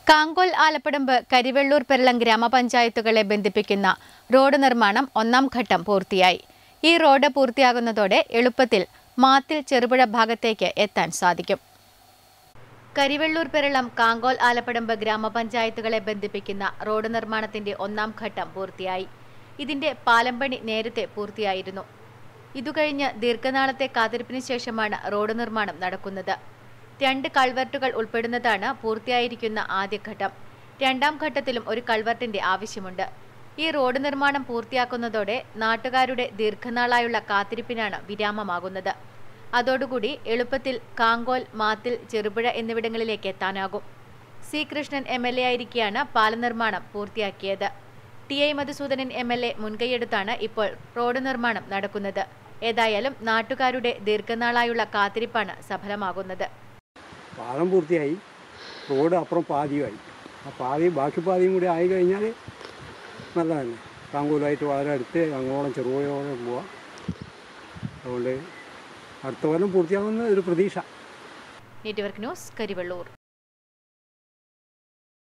കാങ്കോൽ ആലപ്പടമ്പ് കരിവെള്ളൂർ പെരളം ഗ്രാമപഞ്ചായത്തുകളെ ബന്ധിപ്പിക്കുന്ന റോഡ് നിർമ്മാണം ഒന്നാം ഘട്ടം പൂർത്തിയായി ഈ റോഡ് പൂർത്തിയാകുന്നതോടെ എളുപ്പത്തിൽ മാത്തിൽ ചെറുപുഴ ഭാഗത്തേക്ക് എത്താൻ സാധിക്കും കരിവെള്ളൂർ പെരളം കാങ്കോൽ ആലപ്പടമ്പ് ഗ്രാമപഞ്ചായത്തുകളെ ബന്ധിപ്പിക്കുന്ന റോഡ് നിർമ്മാണത്തിന്റെ ഒന്നാം ഘട്ടം പൂർത്തിയായി ഇതിന്റെ പാലം പണി നേരത്തെ പൂർത്തിയായിരുന്നു ഇതുകഴിഞ്ഞ് ദീർഘനാളത്തെ കാത്തിരിപ്പിന് ശേഷമാണ് റോഡ് നിർമ്മാണം നടക്കുന്നത് രണ്ട് കൾവർട്ടുകൾ ഉൾപ്പെടുന്നതാണ് പൂർത്തിയായിരിക്കുന്ന ആദ്യഘട്ടം രണ്ടാം ഘട്ടത്തിലും ഒരു കൾവർട്ടിന്റെ ആവശ്യമുണ്ട് ഈ റോഡ് നിർമ്മാണം പൂർത്തിയാക്കുന്നതോടെ നാട്ടുകാരുടെ ദീർഘനാളായുള്ള കാത്തിരിപ്പിനാണ് വിരാമമാകുന്നത് അതോടുകൂടി എളുപ്പത്തിൽ കാങ്കോൽ മാത്തിൽ ചെറുപുഴ എന്നിവിടങ്ങളിലേക്ക് എത്താനാകും C Krishnan M L A ആയിരിക്കെയാണ് പാലം നിർമ്മാണം പൂർത്തിയാക്കിയത് T I Madhusoodanan M L A മുൻകൈയെടുത്താണ് ഇപ്പോൾ റോഡ് നിർമ്മാണം നടക്കുന്നത് ഏതായാലും നാട്ടുകാരുടെ ദീർഘനാളായുള്ള കാത്തിരിപ്പാണ് സഫലമാകുന്നത് പാലം പൂർത്തിയായി റോഡ് അപ്പുറം പാതിയുമായി ആ പാതി ബാക്കി പാതിയും കൂടി ആയി കഴിഞ്ഞാൽ നല്ലതന്നെ കാങ്കൂലായിട്ട് വളരെ അടുത്ത് അങ്ങോളം ചെറുപുഴയോടെ പോവാം അതുകൊണ്ട് അടുത്ത കൊല്ലം പൂർത്തിയാകുന്ന ഒരു പ്രതീക്ഷ നെറ്റ്വർക്ക് ന്യൂസ് കരിവെള്ളൂർ